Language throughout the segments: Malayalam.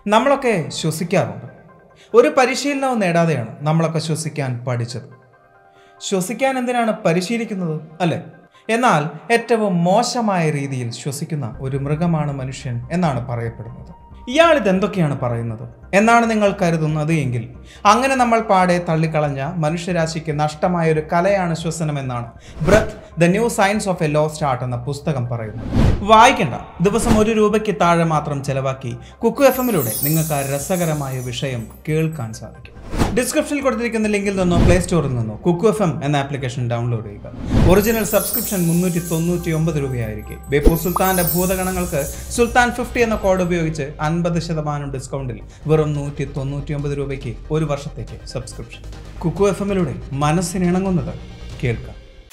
നമ്മളൊക്കെ ശ്വസിക്കാറുണ്ട് ഒരു പരിശീലനവും നേടാതെയാണ് നമ്മളൊക്കെ ശ്വസിക്കാൻ പഠിച്ചത് ശ്വസിക്കാൻ എന്തിനാണ് പരിശീലിക്കുന്നത് അല്ലേ എന്നാൽ ഏറ്റവും മോശമായ രീതിയിൽ ശ്വസിക്കുന്ന ഒരു മൃഗമാണ് മനുഷ്യൻ എന്നാണ് പറയപ്പെടുന്നത് ഇയാൾ ഇതെന്തൊക്കെയാണ് പറയുന്നത് എന്നാണ് നിങ്ങൾ കരുതുന്നത് എങ്കിൽ അങ്ങനെ നമ്മൾ പാടെ തള്ളിക്കളഞ്ഞ മനുഷ്യരാശിക്ക് നഷ്ടമായ ഒരു കലയാണ് ശ്വസനം എന്നാണ് breath the new science of a ലോ സ്റ്റാർട്ട് എന്ന പുസ്തകം പറയുന്നത് വായിക്കണ്ട ദിവസം ഒരു രൂപയ്ക്ക് താഴെ മാത്രം ചെലവാക്കി കുക്കു എഫ് എമ്മിലൂടെ നിങ്ങൾക്ക് ആ രസകരമായ വിഷയം കേൾക്കാൻ സാധിക്കും ഡിസ്ക്രിപ്ഷനിൽ കൊടുത്തിരിക്കുന്ന ലിങ്കിൽ നിന്നോ പ്ലേ സ്റ്റോറിൽ നിന്നോ കുക്കു എഫ് എം എന്ന ആപ്ലിക്കേഷൻ ഡൗൺലോഡ് ചെയ്യുക ഒറിജിനൽ സബ്സ്ക്രിപ്ഷൻ മുന്നൂറ്റി തൊണ്ണൂറ്റി ഒമ്പത് രൂപയായിരിക്കും ബേപ്പൂർ സുൽത്താന്റെ ഭൂതഗണങ്ങൾക്ക് സുൽത്താൻ ഫിഫ്റ്റി എന്ന കോഡ് ഉപയോഗിച്ച് അൻപത് ശതമാനം ഡിസ്കൗണ്ടിൽ വെറും നൂറ്റി തൊണ്ണൂറ്റി ഒമ്പത് രൂപയ്ക്ക് ഒരു വർഷത്തേക്ക് സബ്സ്ക്രിപ്ഷൻ കുക്കു എഫ് എമ്മിലൂടെ മനസ്സിനിണങ്ങുന്നത് കേൾക്കാം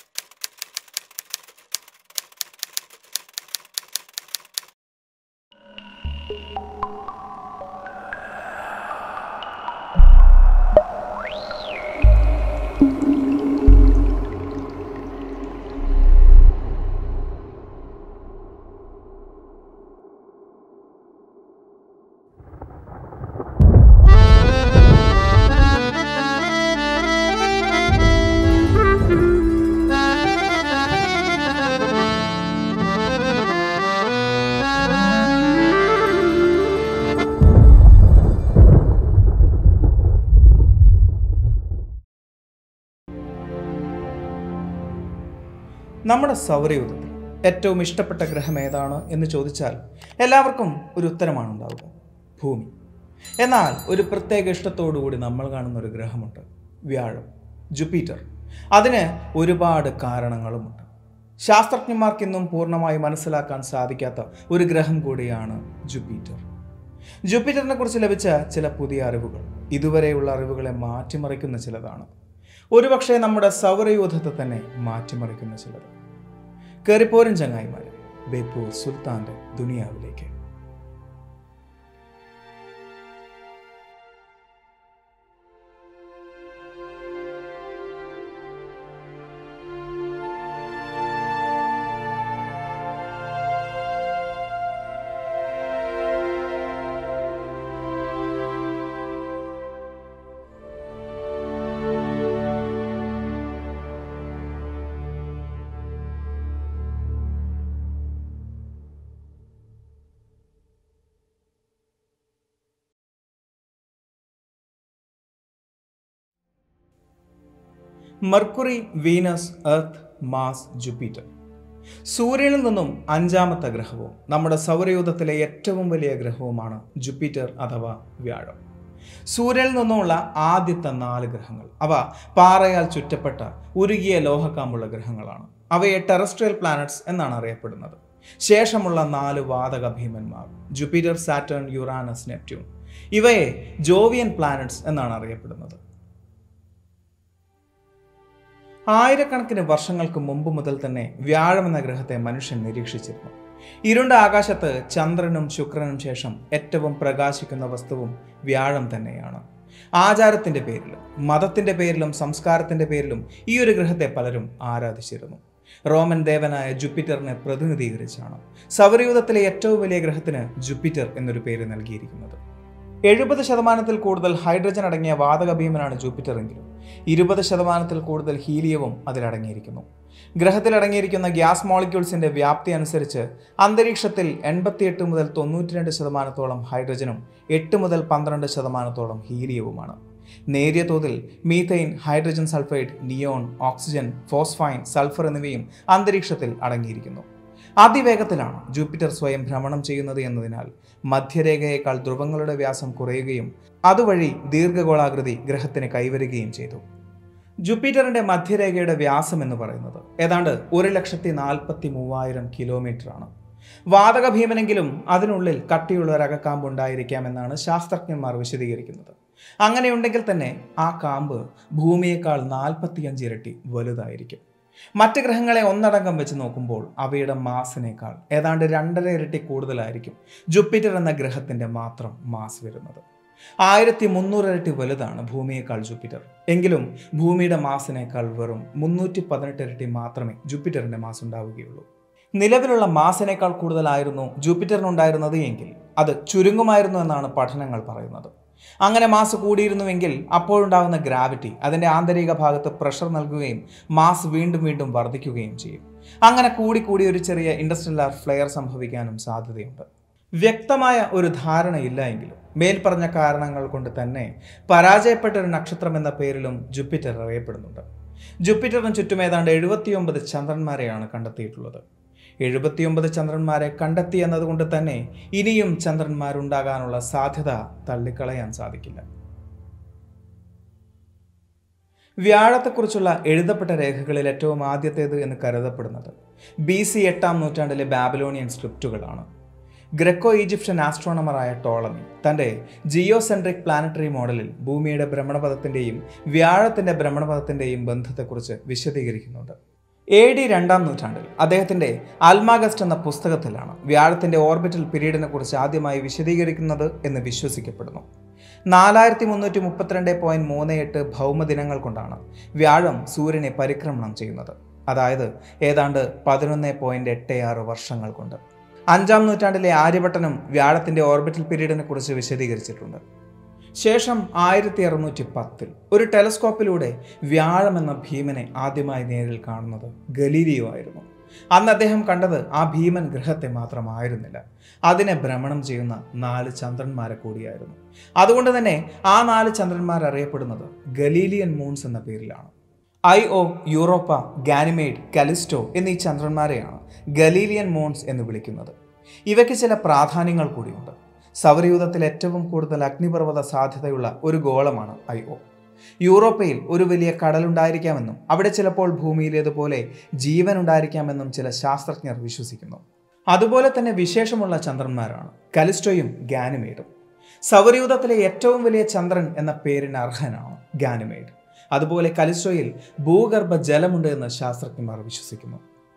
നമ്മുടെ സൗരയൂഥത്തിൽ ഏറ്റവും ഇഷ്ടപ്പെട്ട ഗ്രഹം ഏതാണ് എന്ന് ചോദിച്ചാൽ എല്ലാവർക്കും ഒരു ഉത്തരമാണ് ഉണ്ടാവുക ഭൂമി എന്നാൽ ഒരു പ്രത്യേക ഇഷ്ടത്തോടുകൂടി നമ്മൾ കാണുന്ന ഒരു ഗ്രഹമുണ്ട് വ്യാഴം ജുപ്പിറ്റർ അതിന് ഒരുപാട് കാരണങ്ങളുമുണ്ട് ശാസ്ത്രജ്ഞന്മാർക്ക് ഇന്നും പൂർണ്ണമായി മനസ്സിലാക്കാൻ സാധിക്കാത്ത ഒരു ഗ്രഹം കൂടിയാണ് ജുപ്പിറ്റർ ജുപ്പിറ്ററിനെ കുറിച്ച് ലഭിച്ച ചില പുതിയ അറിവുകൾ ഇതുവരെയുള്ള അറിവുകളെ മാറ്റിമറിക്കുന്ന ചിലതാണ് ഒരുപക്ഷെ നമ്മുടെ സൗരയൂഥത്തെ തന്നെ മാറ്റിമറിക്കുന്ന ചിലത് കയറിപ്പോരും ചങ്ങായിമാർ ബേപ്പൂർ സുൽത്താന്റെ ദുനിയാവിലേക്ക് Mercury Venus Earth Mars Jupiter സൂര്യനിൽ നിന്നും അഞ്ചാമത്തെ ഗ്രഹവും നമ്മുടെ സൗരയൂഥത്തിലെ ഏറ്റവും വലിയ ഗ്രഹവുമാണ് ജുപ്പിറ്റർ അഥവാ വ്യാഴം സൂര്യനിൽ നിന്നുമുള്ള ആദ്യത്തെ നാല് ഗ്രഹങ്ങൾ അവ പാറയാൽ ചുറ്റപ്പെട്ട ഉരുകിയ ലോഹക്കാമ്പുള്ള ഗ്രഹങ്ങളാണ് അവയെ ടെറസ്ട്രിയൽ പ്ലാനറ്റ്സ് എന്നാണ് അറിയപ്പെടുന്നത് ശേഷമുള്ള നാല് വാതക ഭീമന്മാർ ജുപ്പിറ്റർ സാറ്റേൺ യുറാനസ് നെപ്റ്റ്യൂൺ ഇവയെ ജോവിയൻ പ്ലാനറ്റ്സ് എന്നാണ് അറിയപ്പെടുന്നത് ആയിരക്കണക്കിന് വർഷങ്ങൾക്ക് മുമ്പ് മുതൽ തന്നെ വ്യാഴം എന്ന ഗ്രഹത്തെ മനുഷ്യൻ നിരീക്ഷിച്ചിരുന്നു ഇരുണ്ട ആകാശത്ത് ചന്ദ്രനും ശുക്രനും ശേഷം ഏറ്റവും പ്രകാശിക്കുന്ന വസ്തുവും വ്യാഴം തന്നെയാണ് ആചാരത്തിന്റെ പേരിലും മതത്തിന്റെ പേരിലും സംസ്കാരത്തിന്റെ പേരിലും ഈ ഒരു ഗ്രഹത്തെ പലരും ആരാധിച്ചിരുന്നു റോമൻ ദേവനായ ജുപ്പിറ്ററിനെ പ്രതിനിധീകരിച്ചാണ് സൗരയൂഥത്തിലെ ഏറ്റവും വലിയ ഗ്രഹത്തിന് ജുപ്പിറ്റർ എന്നൊരു പേര് നൽകിയിരിക്കുന്നത് എഴുപത് ശതമാനത്തിൽ കൂടുതൽ ഹൈഡ്രജൻ അടങ്ങിയ വാതക ഭീമനാണ് ജൂപ്പിറ്റർ എങ്കിലും ഇരുപത് ശതമാനത്തിൽ കൂടുതൽ ഹീലിയവും അതിലടങ്ങിയിരിക്കുന്നു ഗ്രഹത്തിൽ അടങ്ങിയിരിക്കുന്ന ഗ്യാസ് മോളിക്യൂൾസിന്റെ വ്യാപ്തി അനുസരിച്ച് അന്തരീക്ഷത്തിൽ എൺപത്തിയെട്ട് മുതൽ തൊണ്ണൂറ്റി രണ്ട് ശതമാനത്തോളം ഹൈഡ്രജനും എട്ട് മുതൽ പന്ത്രണ്ട് ശതമാനത്തോളം ഹീലിയവുമാണ് നേരിയ തോതിൽ methane hydrogen sulphide neon oxygen phosphine sulphur എന്നിവയും അന്തരീക്ഷത്തിൽ അടങ്ങിയിരിക്കുന്നു അതിവേഗത്തിലാണ് ജൂപ്പിറ്റർ സ്വയം ഭ്രമണം ചെയ്യുന്നത് എന്നതിനാൽ മധ്യരേഖയേക്കാൾ ധ്രുവങ്ങളുടെ വ്യാസം കുറയുകയും അതുവഴി ദീർഘഗോളാകൃതി ഗ്രഹത്തിന് കൈവരുകയും ചെയ്തു ജൂപ്പിറ്ററിന്റെ മധ്യരേഖയുടെ വ്യാസം എന്ന് പറയുന്നത് ഏതാണ്ട് ഒരു ലക്ഷത്തി നാൽപ്പത്തി മൂവായിരം കിലോമീറ്റർ ആണ് വാതക ഭീമനെങ്കിലും അതിനുള്ളിൽ കട്ടിയുള്ള ഒരു അകക്കാമ്പ് ഉണ്ടായിരിക്കാമെന്നാണ് ശാസ്ത്രജ്ഞന്മാർ വിശദീകരിക്കുന്നത് അങ്ങനെയുണ്ടെങ്കിൽ തന്നെ ആ കാമ്പ് ഭൂമിയേക്കാൾ നാൽപ്പത്തിയഞ്ച് ഇരട്ടി വലുതായിരിക്കും മറ്റ് ഗ്രഹങ്ങളെ ഒന്നടങ്കം വെച്ച് നോക്കുമ്പോൾ അവയുടെ മാസിനേക്കാൾ ഏതാണ്ട് രണ്ടര ഇരട്ടി കൂടുതലായിരിക്കും ജുപ്പിറ്റർ എന്ന ഗ്രഹത്തിന്റെ മാത്രം മാസ് വരുന്നത് ആയിരത്തി മുന്നൂറ് ഇരട്ടി വലുതാണ് ഭൂമിയേക്കാൾ ജുപ്പിറ്റർ എങ്കിലും ഭൂമിയുടെ മാസിനേക്കാൾ വെറും മുന്നൂറ്റി പതിനെട്ട് ഇരട്ടി മാത്രമേ ജുപ്പിറ്ററിന്റെ മാസ് ഉണ്ടാവുകയുള്ളൂ നിലവിലുള്ള മാസിനേക്കാൾ കൂടുതലായിരുന്നു ജൂപ്പിറ്ററിനുണ്ടായിരുന്നത് എങ്കിൽ അത് ചുരുങ്ങുമായിരുന്നു എന്നാണ് പഠനങ്ങൾ പറയുന്നത് അങ്ങനെ മാസ് കൂടിയിരുന്നുവെങ്കിൽ അപ്പോഴുണ്ടാകുന്ന ഗ്രാവിറ്റി അതിൻ്റെ ആന്തരിക ഭാഗത്ത് പ്രഷർ നൽകുകയും മാസ് വീണ്ടും വീണ്ടും വർദ്ധിക്കുകയും ചെയ്യും അങ്ങനെ കൂടി കൂടി ഒരു ചെറിയ ഇൻഡസ്ട്രിയൽ ഫ്ലെയർ സംഭവിക്കാനും സാധ്യതയുണ്ട് വ്യക്തമായ ഒരു ധാരണയില്ല എങ്കിലും മേൽപ്പറഞ്ഞ കാരണങ്ങൾ കൊണ്ട് തന്നെ പരാജയപ്പെട്ട ഒരു നക്ഷത്രം എന്ന പേരിലും ജുപ്പിറ്റർ അറിയപ്പെടുന്നുണ്ട് ജുപ്പിറ്ററിന് ചുറ്റും ഏതാണ്ട് എഴുപത്തിയൊമ്പത് ചന്ദ്രന്മാരെയാണ് കണ്ടെത്തിയിട്ടുള്ളത് എഴുപത്തിയൊമ്പത് ചന്ദ്രന്മാരെ കണ്ടെത്തി എന്നതുകൊണ്ട് തന്നെ ഇനിയും ചന്ദ്രന്മാരുണ്ടാകാനുള്ള സാധ്യത തള്ളിക്കളയാൻ സാധിക്കില്ല വ്യാഴത്തെക്കുറിച്ചുള്ള എഴുതപ്പെട്ട രേഖകളിൽ ഏറ്റവും ആദ്യത്തേത് എന്ന് കരുതപ്പെടുന്നത് ബി സി എട്ടാം നൂറ്റാണ്ടിലെ ബാബിലോണിയൻ സ്ക്രിപ്റ്റുകളാണ് ഗ്രക്കോ ഈജിപ്ഷ്യൻ ആസ്ട്രോണമറായ ടോളമി തൻ്റെ ജിയോസെൻട്രിക് പ്ലാനറ്ററി മോഡലിൽ ഭൂമിയുടെ ഭ്രമണപഥത്തിൻ്റെയും വ്യാഴത്തിൻ്റെ ഭ്രമണപഥത്തിൻ്റെയും ബന്ധത്തെക്കുറിച്ച് വിശദീകരിക്കുന്നുണ്ട് എ ഡി രണ്ടാം നൂറ്റാണ്ടിൽ അദ്ദേഹത്തിൻ്റെ അൽമാഗസ്റ്റ് എന്ന പുസ്തകത്തിലാണ് വ്യാഴത്തിൻ്റെ ഓർബിറ്റൽ പീരീഡിനെ കുറിച്ച് ആദ്യമായി വിശദീകരിക്കുന്നത് എന്ന് വിശ്വസിക്കപ്പെടുന്നു നാലായിരത്തി മുന്നൂറ്റി മുപ്പത്തിരണ്ട് പോയിന്റ് മൂന്ന് എട്ട് ഭൗമദിനങ്ങൾ കൊണ്ടാണ് വ്യാഴം സൂര്യനെ പരിക്രമണം ചെയ്യുന്നത് അതായത് ഏതാണ്ട് പതിനൊന്ന് പോയിന്റ് എട്ട് ആറ് വർഷങ്ങൾ കൊണ്ട് അഞ്ചാം നൂറ്റാണ്ടിലെ ആര്യഭട്ടനും വ്യാഴത്തിൻ്റെ ഓർബിറ്റൽ പീരീഡിനെ കുറിച്ച് വിശദീകരിച്ചിട്ടുണ്ട് ശേഷം ആയിരത്തി അറുന്നൂറ്റി പത്തിൽ ഒരു ടെലസ്കോപ്പിലൂടെ വ്യാഴം എന്ന ഭീമനെ ആദ്യമായി നേരിൽ കാണുന്നത് ഗലീലിയോ ആയിരുന്നു അന്ന് അദ്ദേഹം കണ്ടത് ആ ഭീമൻ ഗ്രഹത്തെ മാത്രമായിരുന്നില്ല അതിനെ ഭ്രമണം ചെയ്യുന്ന നാല് ചന്ദ്രന്മാരെ കൂടിയായിരുന്നു അതുകൊണ്ട് തന്നെ ആ നാല് ചന്ദ്രന്മാർ അറിയപ്പെടുന്നത് ഗലീലിയൻ മൂൺസ് എന്ന പേരിലാണ് Io Europa Ganymede Callisto എന്നീ ചന്ദ്രന്മാരെയാണ് ഗലീലിയൻ മൂൺസ് എന്ന് വിളിക്കുന്നത് ഇവയ്ക്ക് ചില പ്രാധാന്യങ്ങൾ കൂടിയുണ്ട് സൗരയൂഥത്തിൽ ഏറ്റവും കൂടുതൽ അഗ്നിപർവ്വത സാധ്യതയുള്ള ഒരു ഗോളമാണ് ഐ ഒ യൂറോപ്പയിൽ ഒരു വലിയ കടലുണ്ടായിരിക്കാമെന്നും അവിടെ ചിലപ്പോൾ ഭൂമിയിലേതുപോലെ ജീവൻ ഉണ്ടായിരിക്കാമെന്നും ചില ശാസ്ത്രജ്ഞർ വിശ്വസിക്കുന്നു അതുപോലെ തന്നെ വിശേഷമുള്ള ചന്ദ്രന്മാരാണ് കലിസ്റ്റോയും ഗാനിമേഡും സൗരയൂഥത്തിലെ ഏറ്റവും വലിയ ചന്ദ്രൻ എന്ന പേരിന് അർഹനാണ് ഗാനിമേഡ് അതുപോലെ കലിസ്റ്റോയിൽ ഭൂഗർഭ ജലമുണ്ട് എന്ന് ശാസ്ത്രജ്ഞന്മാർ വിശ്വസിക്കുന്നു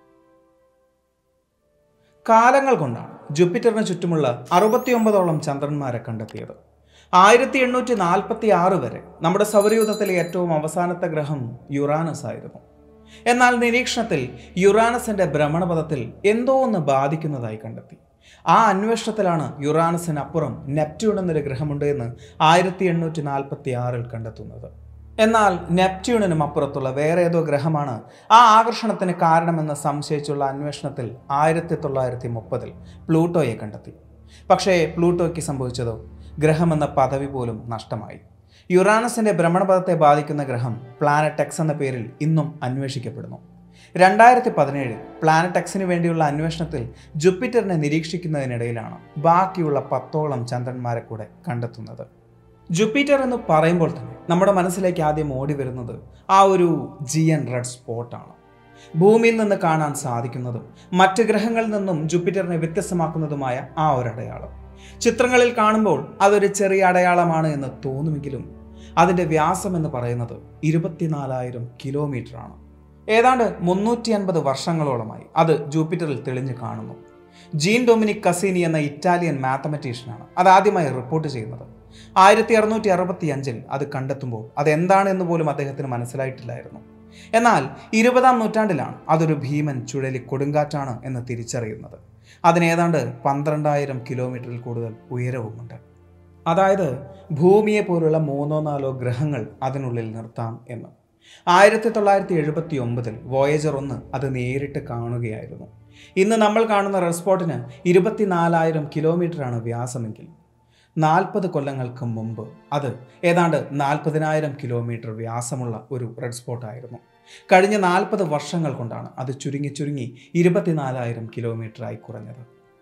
കാലങ്ങൾ കൊണ്ടാണ് ജുപ്പിറ്ററിന് ചുറ്റുമുള്ള അറുപത്തിയൊമ്പതോളം ചന്ദ്രന്മാരെ കണ്ടെത്തിയത് ആയിരത്തി എണ്ണൂറ്റി നാൽപ്പത്തി ആറ് വരെ നമ്മുടെ സൗരയൂഥത്തിലെ ഏറ്റവും അവസാനത്തെ ഗ്രഹം യുറാനസ് ആയിരുന്നു എന്നാൽ നിരീക്ഷണത്തിൽ യുറാനസിന്റെ ഭ്രമണപഥത്തിൽ എന്തോ ഒന്ന് ബാധിക്കുന്നതായി കണ്ടെത്തി ആ അന്വേഷണത്തിലാണ് യുറാനസിനപ്പുറം നെപ്റ്റ്യൂൺ എന്നൊരു ഗ്രഹമുണ്ട് എന്ന് ആയിരത്തി എണ്ണൂറ്റി നാൽപ്പത്തി ആറിൽ കണ്ടെത്തുന്നത് എന്നാൽ നെപ്റ്റ്യൂണിനും അപ്പുറത്തുള്ള വേറെ ഏതോ ഗ്രഹമാണ് ആ ആകർഷണത്തിന് കാരണമെന്ന് സംശയിച്ചുള്ള അന്വേഷണത്തിൽ ആയിരത്തി തൊള്ളായിരത്തി മുപ്പതിൽ പ്ലൂട്ടോയെ കണ്ടെത്തി പക്ഷേ പ്ലൂട്ടോയ്ക്ക് സംഭവിച്ചതോ ഗ്രഹമെന്ന പദവി പോലും നഷ്ടമായി യുറാനസിന്റെ ഭ്രമണപഥത്തെ ബാധിക്കുന്ന ഗ്രഹം പ്ലാനറ്റ് എക്സ് എന്ന പേരിൽ ഇന്നും അന്വേഷിക്കപ്പെടുന്നു രണ്ടായിരത്തി പതിനേഴിൽ പ്ലാനറ്റ് എക്സിന് വേണ്ടിയുള്ള അന്വേഷണത്തിൽ ജുപ്പിറ്ററിനെ നിരീക്ഷിക്കുന്നതിനിടയിലാണ് ബാക്കിയുള്ള പത്തോളം ചന്ദ്രന്മാരെ കൂടെ കണ്ടെത്തുന്നത് ജുപ്പിറ്റർ എന്ന് പറയുമ്പോൾ തന്നെ നമ്മുടെ മനസ്സിലേക്ക് ആദ്യം ഓടി വരുന്നത് ആ ഒരു ജി എൻ റെഡ് സ്പോട്ടാണ് ഭൂമിയിൽ നിന്ന് കാണാൻ സാധിക്കുന്നതും മറ്റ് ഗ്രഹങ്ങളിൽ നിന്നും ജുപ്പിറ്ററിനെ വ്യത്യസ്തമാക്കുന്നതുമായ ആ ഒരു അടയാളം ചിത്രങ്ങളിൽ കാണുമ്പോൾ അതൊരു ചെറിയ അടയാളമാണ് എന്ന് തോന്നുമെങ്കിലും അതിൻ്റെ വ്യാസം എന്ന് പറയുന്നത് ഇരുപത്തിനാലായിരം കിലോമീറ്റർ ആണ് ഏതാണ്ട് മുന്നൂറ്റി അൻപത് വർഷങ്ങളോളമായി അത് ജൂപ്പിറ്ററിൽ തെളിഞ്ഞു കാണുന്നു ജീൻ ഡൊമിനിക് കസീനി എന്ന ഇറ്റാലിയൻ മാത്തമറ്റീഷ്യനാണ് അത് ആദ്യമായി റിപ്പോർട്ട് ചെയ്യുന്നത് ആയിരത്തി അറുന്നൂറ്റി അറുപത്തി അഞ്ചിൽ അത് കണ്ടെത്തുമ്പോൾ അത് എന്താണ് എന്ന് പോലും അദ്ദേഹത്തിന് മനസ്സിലായിട്ടില്ലായിരുന്നു എന്നാൽ ഇരുപതാം നൂറ്റാണ്ടിലാണ് അതൊരു ഭീമൻ ചുഴലി കൊടുങ്കാറ്റാണ് എന്ന് തിരിച്ചറിയുന്നത് അതിന് ഏതാണ്ട് പന്ത്രണ്ടായിരം കിലോമീറ്ററിൽ കൂടുതൽ ഉയരവുമുണ്ട് അതായത് ഭൂമിയെ പോലുള്ള മൂന്നോ നാലോ ഗ്രഹങ്ങൾ അതിനുള്ളിൽ നിർത്താം എന്ന് ആയിരത്തി തൊള്ളായിരത്തി എഴുപത്തി ഒമ്പതിൽ വോയേജർ ഒന്ന് അത് നേരിട്ട് കാണുകയായിരുന്നു ഇന്ന് നമ്മൾ കാണുന്ന റെഡ് സ്പോട്ടിന് ഇരുപത്തിനാലായിരം കിലോമീറ്ററാണ് വ്യാസമെങ്കിൽ നാൽപ്പത് കൊല്ലങ്ങൾക്ക് മുമ്പ് അത് ഏതാണ്ട് നാൽപ്പതിനായിരം കിലോമീറ്റർ വ്യാസമുള്ള ഒരു റെഡ് സ്പോട്ടായിരുന്നു കഴിഞ്ഞ നാൽപ്പത് വർഷങ്ങൾ കൊണ്ടാണ് അത് ചുരുങ്ങി ചുരുങ്ങി ഇരുപത്തിനാലായിരം കിലോമീറ്ററായി കുറഞ്ഞത്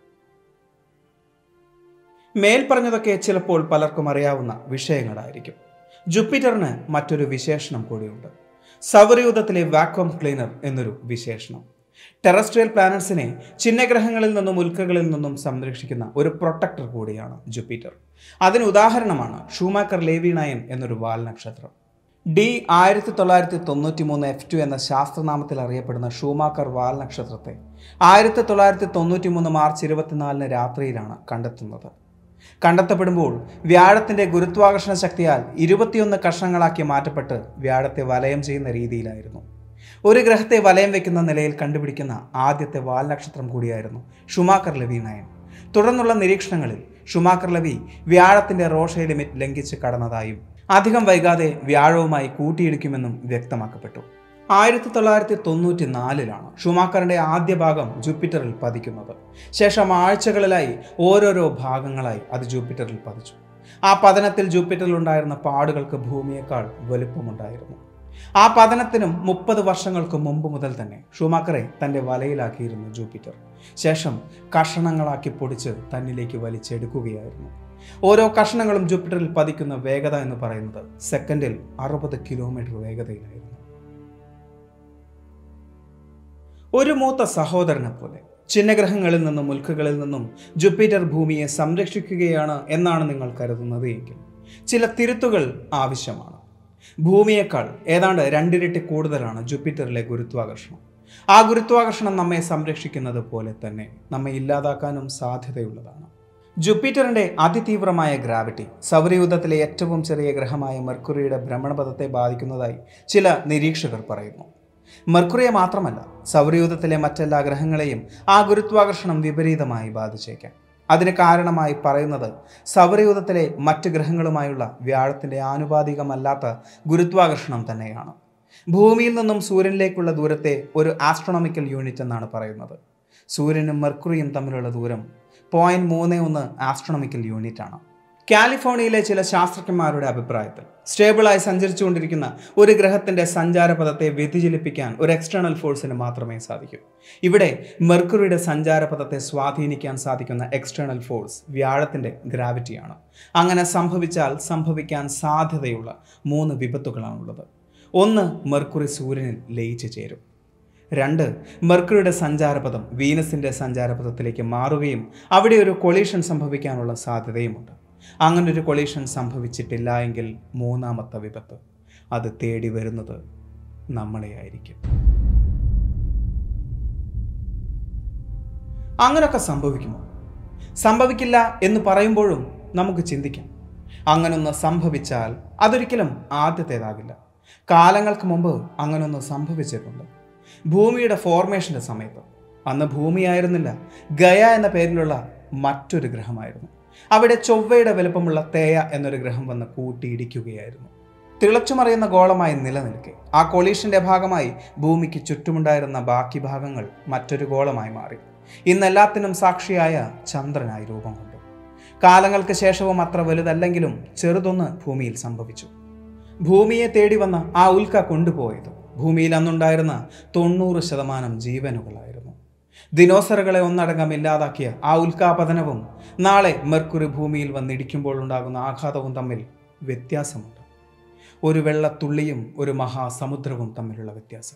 മേൽ പറഞ്ഞതൊക്കെ ചിലപ്പോൾ പലർക്കും അറിയാവുന്ന വിഷയങ്ങളായിരിക്കും ജുപ്പിറ്ററിന് മറ്റൊരു വിശേഷണം കൂടിയുണ്ട് സൗരയൂഥത്തിലെ വാക്വം ക്ലീനർ എന്നൊരു വിശേഷണം ടെറസ്ട്രിയൽ പ്ലാനറ്റ്സിനെ ചിഹ്നഗ്രഹങ്ങളിൽ നിന്നും ഉൽക്കകളിൽ നിന്നും സംരക്ഷിക്കുന്ന ഒരു പ്രൊട്ടക്ടർ കൂടിയാണ് ജുപ്പിറ്റർ അതിന് ഉദാഹരണമാണ് ഷൂമാക്കർ ലേവി നയൻ എന്നൊരു വാൽ നക്ഷത്രം ഡി ആയിരത്തി തൊള്ളായിരത്തി തൊണ്ണൂറ്റി മൂന്ന് എഫ് ടു എന്ന ശാസ്ത്രനാമത്തിൽ അറിയപ്പെടുന്ന ഷൂമാക്കർ വാൽ നക്ഷത്രത്തെ ആയിരത്തി തൊള്ളായിരത്തി തൊണ്ണൂറ്റി മൂന്ന് മാർച്ച് ഇരുപത്തിനാലിന് രാത്രിയിലാണ് കണ്ടെത്തുന്നത് കണ്ടെത്തപ്പെടുമ്പോൾ വ്യാഴത്തിന്റെ ഗുരുത്വാകർഷണ ശക്തിയാൽ ഇരുപത്തിയൊന്ന് കഷ്ണങ്ങളാക്കി മാറ്റപ്പെട്ട് വ്യാഴത്തെ വലയം ചെയ്യുന്ന രീതിയിലായിരുന്നു ഒരു ഗ്രഹത്തെ വലയം വെക്കുന്ന നിലയിൽ കണ്ടുപിടിക്കുന്ന ആദ്യത്തെ വാൽ നക്ഷത്രം കൂടിയായിരുന്നു ഷുമാക്കർ ലവി നയൻ തുടർന്നുള്ള നിരീക്ഷണങ്ങളിൽ ഷുമാക്കർ ലവി വ്യാഴത്തിന്റെ റോഷെ ലിമിറ്റ് ലംഘിച്ച് കടന്നതായും അധികം വൈകാതെ വ്യാഴവുമായി കൂട്ടിയിടിക്കുമെന്നും വ്യക്തമാക്കപ്പെട്ടു ആയിരത്തി തൊള്ളായിരത്തി തൊണ്ണൂറ്റി നാലിലാണ് ഷുമാക്കറിന്റെ ആദ്യ ഭാഗം ജൂപ്പിറ്ററിൽ പതിക്കുന്നത് ശേഷം ആഴ്ചകളിലായി ഓരോരോ ഭാഗങ്ങളായി അത് ജൂപ്പിറ്ററിൽ പതിച്ചു ആ പതനത്തിൽ ജൂപ്പിറ്ററിൽ ഉണ്ടായിരുന്ന പാടുകൾക്ക് ഭൂമിയേക്കാൾ വലുപ്പമുണ്ടായിരുന്നു ആ പതനത്തിനും മുപ്പത് വർഷങ്ങൾക്ക് മുമ്പ് മുതൽ തന്നെ ഷൂമാക്കറെ തന്റെ വലയിലാക്കിയിരുന്നു ജൂപ്പിറ്റർ ശേഷം കഷണങ്ങളാക്കി പൊടിച്ച് തന്നിലേക്ക് വലിച്ചെടുക്കുകയായിരുന്നു ഓരോ കഷണങ്ങളും ജൂപ്പിറ്ററിൽ പതിക്കുന്ന വേഗത എന്ന് പറയുന്നത് സെക്കൻഡിൽ അറുപത് കിലോമീറ്റർ വേഗതയിലായിരുന്നു ഒരു മൂത്ത സഹോദരനെ പോലെ ചിഹ്നഗ്രഹങ്ങളിൽ നിന്നും ഉൽക്കകളിൽ നിന്നും ജുപ്പിറ്റർ ഭൂമിയെ സംരക്ഷിക്കുകയാണ് എന്നാണ് നിങ്ങൾ കരുതുന്നത് എങ്കിൽ ചില തിരുത്തുകൾ ആവശ്യമാണ് ഭൂമിയേക്കാൾ ഏതാണ്ട് രണ്ടിരട്ടി കൂടുതലാണ് ജുപ്പിറ്ററിലെ ഗുരുത്വാകർഷണം ആ ഗുരുത്വാകർഷണം നമ്മെ സംരക്ഷിക്കുന്നത് പോലെ തന്നെ നമ്മെ ഇല്ലാതാക്കാനും സാധ്യതയുള്ളതാണ് ജുപ്പിറ്ററിന്റെ അതിതീവ്രമായ ഗ്രാവിറ്റി സൗരയൂഥത്തിലെ ഏറ്റവും ചെറിയ ഗ്രഹമായ മെർക്കുറിയുടെ ഭ്രമണപഥത്തെ ബാധിക്കുന്നതായി ചില നിരീക്ഷകർ പറയുന്നു മെർക്കുറിയെ മാത്രമല്ല സൗരയൂഥത്തിലെ മറ്റെല്ലാ ഗ്രഹങ്ങളെയും ആ ഗുരുത്വാകർഷണം വിപരീതമായി ബാധിച്ചേക്കാം അതിന് കാരണമായി പറയുന്നത് സൗരയൂഥത്തിലെ മറ്റ് ഗ്രഹങ്ങളുമായുള്ള വ്യാഴത്തിൻ്റെ ആനുപാതികമല്ലാത്ത ഗുരുത്വാകർഷണം തന്നെയാണ് ഭൂമിയിൽ നിന്നും സൂര്യനിലേക്കുള്ള ദൂരത്തെ ഒരു ആസ്ട്രോണമിക്കൽ യൂണിറ്റ് എന്നാണ് പറയുന്നത് സൂര്യനും മെർക്കുറിയും തമ്മിലുള്ള ദൂരം പോയിന്റ് മൂന്ന് ഒന്ന് ആസ്ട്രോണമിക്കൽ യൂണിറ്റ് ആണ് കാലിഫോർണിയയിലെ ചില ശാസ്ത്രജ്ഞന്മാരുടെ അഭിപ്രായത്തിൽ സ്റ്റേബിളായി സഞ്ചരിച്ചുകൊണ്ടിരിക്കുന്ന ഒരു ഗ്രഹത്തിന്റെ സഞ്ചാരപഥത്തെ വ്യതിചലിപ്പിക്കാൻ ഒരു എക്സ്റ്റേണൽ ഫോഴ്സിന് മാത്രമേ സാധിക്കൂ ഇവിടെ മെർക്കുറിയുടെ സഞ്ചാരപഥത്തെ സ്വാധീനിക്കാൻ സാധിക്കുന്ന എക്സ്റ്റേണൽ ഫോഴ്സ് വ്യാഴത്തിന്റെ ഗ്രാവിറ്റിയാണ് അങ്ങനെ സംഭവിച്ചാൽ സംഭവിക്കാൻ സാധ്യതയുള്ള മൂന്ന് വിപത്തുകളാണുള്ളത് ഒന്ന് മെർക്കുറി സൂര്യനിൽ ലയിച്ചു ചേരും രണ്ട് മെർക്കുറിയുടെ സഞ്ചാരപഥം വീനസിന്റെ സഞ്ചാരപഥത്തിലേക്ക് മാറുകയും അവിടെ ഒരു കൊളീഷൻ സംഭവിക്കാനുള്ള സാധ്യതയുമുണ്ട് അങ്ങനെ ഒരു കൊളീഷൻ സംഭവിച്ചിട്ടില്ല എങ്കിൽ മൂന്നാമത്തെ വിപത്ത് അത് തേടി വരുന്നത് നമ്മളെ ആയിരിക്കും അങ്ങനൊക്കെ സംഭവിക്കുമോ സംഭവിക്കില്ല എന്ന് പറയുമ്പോഴും നമുക്ക് ചിന്തിക്കാം അങ്ങനൊന്ന് സംഭവിച്ചാൽ അതൊരിക്കലും ആദ്യത്തേതാകില്ല കാലങ്ങൾക്ക് മുമ്പ് അങ്ങനൊന്ന് സംഭവിച്ചിട്ടുണ്ട് ഭൂമിയുടെ ഫോർമേഷന്റെ സമയത്ത് അന്ന് ഭൂമിയായിരുന്നില്ല ഗയ എന്ന പേരിലുള്ള മറ്റൊരു ഗ്രഹമായിരുന്നു അവിടെ ചൊവ്വയുടെ വലുപ്പമുള്ള തേയ എന്നൊരു ഗ്രഹം വന്ന് കൂട്ടിയിടിക്കുകയായിരുന്നു തിളച്ചുമറിയുന്ന ഗോളമായി നിലനിൽക്കെ ആ കൊളീഷന്റെ ഭാഗമായി ഭൂമിക്ക് ചുറ്റുമുണ്ടായിരുന്ന ബാക്കി ഭാഗങ്ങൾ മറ്റൊരു ഗോളമായി മാറി ഇന്നെല്ലാത്തിനും സാക്ഷിയായ ചന്ദ്രനായി രൂപം കൊണ്ടു കാലങ്ങൾക്ക് ശേഷവും അത്ര വലുതല്ലെങ്കിലും ചെറുതൊന്ന് ഭൂമിയിൽ സംഭവിച്ചു ഭൂമിയെ തേടി വന്ന ആ ഉൽക്ക കൊണ്ടുപോയത് ഭൂമിയിൽ അന്നുണ്ടായിരുന്ന തൊണ്ണൂറ് ശതമാനം ജീവനുകളായിരുന്നു ദിനോസറുകളെ ഒന്നടങ്കം ഇല്ലാതാക്കിയ ആ ഉൽക്കാപതനവും നാളെ മെർക്കുറി ഭൂമിയിൽ വന്നിടിക്കുമ്പോൾ ഉണ്ടാകുന്ന ആഘാതവും തമ്മിൽ വ്യത്യാസമുണ്ട് ഒരു വെള്ളത്തുള്ളിയും ഒരു മഹാസമുദ്രവും തമ്മിലുള്ള വ്യത്യാസം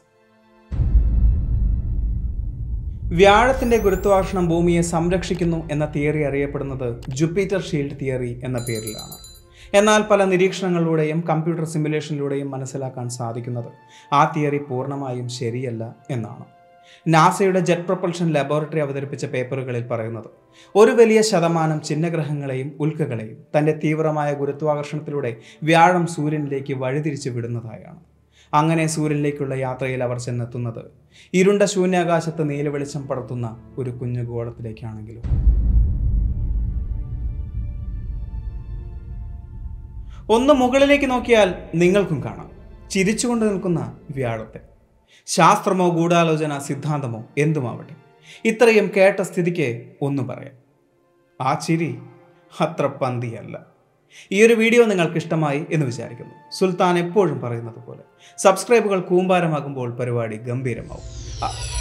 വ്യാഴത്തിന്റെ ഗുരുത്വാകർഷണം ഭൂമിയെ സംരക്ഷിക്കുന്നു എന്ന തിയറി അറിയപ്പെടുന്നത് ജുപ്പിറ്റർ ഷീൽഡ് തിയറി എന്ന പേരിലാണ് എന്നാൽ പല നിരീക്ഷണങ്ങളിലൂടെയും കമ്പ്യൂട്ടർ സിമുലേഷനിലൂടെയും മനസ്സിലാക്കാൻ സാധിക്കുന്നത് ആ തിയറി പൂർണ്ണമായും ശരിയല്ല എന്നാണ് നാസയുടെ ജെറ്റ് പ്രൊപ്പൽഷൻ ലബോറട്ടറി അവതരിപ്പിച്ച പേപ്പറുകളിൽ പറയുന്നത് ഒരു വലിയ ശതമാനം ചിഹ്നഗ്രഹങ്ങളെയും ഉൽക്കകളെയും തൻ്റെ തീവ്രമായ ഗുരുത്വാകർഷണത്തിലൂടെ വ്യാഴം സൂര്യനിലേക്ക് വഴിതിരിച്ചു വിടുന്നതായാണ് അങ്ങനെ സൂര്യനിലേക്കുള്ള യാത്രയിൽ അവർ ചെന്നെത്തുന്നത് ഇരുണ്ട ശൂന്യാകാശത്ത് നീല വെളിച്ചം പടർത്തുന്ന ഒരു കുഞ്ഞു ഗോളത്തിലേക്കാണെങ്കിലും ഒന്ന് മുകളിലേക്ക് നോക്കിയാൽ നിങ്ങൾക്കും കാണാം ചിരിച്ചുകൊണ്ട് നിൽക്കുന്ന വ്യാഴത്തെ ശാസ്ത്രമോ ഗൂഢാലോചന സിദ്ധാന്തമോ എന്തുമാവട്ടെ ഇത്രയും കേട്ട സ്ഥിതിക്ക് ഒന്ന് പറയാം ആ ചിരി അത്ര പന്തിയല്ല ഈ ഒരു വീഡിയോ നിങ്ങൾക്ക് ഇഷ്ടമായി എന്ന് വിചാരിക്കുന്നു സുൽത്താൻ എപ്പോഴും പറയുന്നത് പോലെ സബ്സ്ക്രൈബുകൾ കൂമ്പാരമാകുമ്പോൾ പരിപാടി ഗംഭീരമാവും ആ,